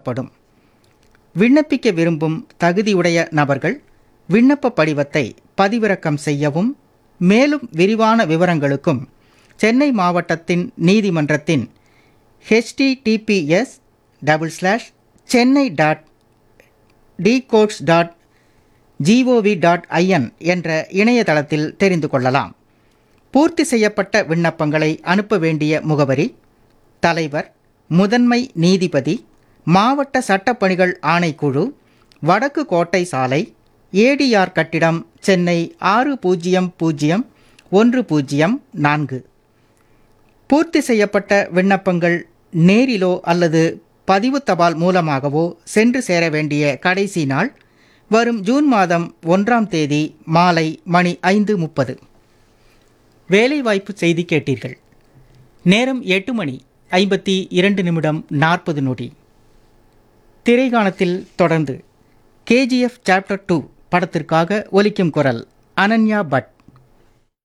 வழங்கப்படும் விண்ணப்பிக்க விரும்பும் தகுதியுடைய நபர்கள் விண்ணப்ப படிவத்தை பதிவிறக்கம் செய்யவும் மேலும் விரிவான விவரங்களுக்கும் சென்னை மாவட்டத்தின் நீதிமன்றத்தின் https double slash Chennai dot dcourts dot G O V dot I N என்ற இணையதளத்தில் தெரிந்து கொள்ளலாம் பூர்த்தி செய்யப்பட்ட விண்ணப்பங்களை அனுப்ப வேண்டிய முகவரி தலைவர் முதன்மை நீதிபதி மாவட்ட சட்டப்பணிகள் ஆணைக்குழு வடக்கு கோட்டை சாலை ஏடிஆர் கட்டிடம் சென்னை ஆறு பூஜ்ஜியம் பூஜ்ஜியம் ஒன்று பூஜ்ஜியம் நான்கு பூர்த்தி செய்யப்பட்ட விண்ணப்பங்கள் நேரிலோ அல்லது பதிவு தபால் மூலமாகவோ சென்று சேர வேண்டிய கடைசி நாள் வரும் ஜூன் மாதம் ஒன்றாம் தேதி மாலை மணி ஐந்து முப்பது வேலைவாய்ப்பு செய்தி கேட்டீர்கள் நேரம் எட்டு மணி ஐம்பத்தி இரண்டு நிமிடம் நாற்பது நொடி திரைகாணத்தில் தொடர்ந்து கேஜிஎஃப் சாப்டர் டூ படத்திற்காக ஒலிக்கும் குரல் அனன்யா பட்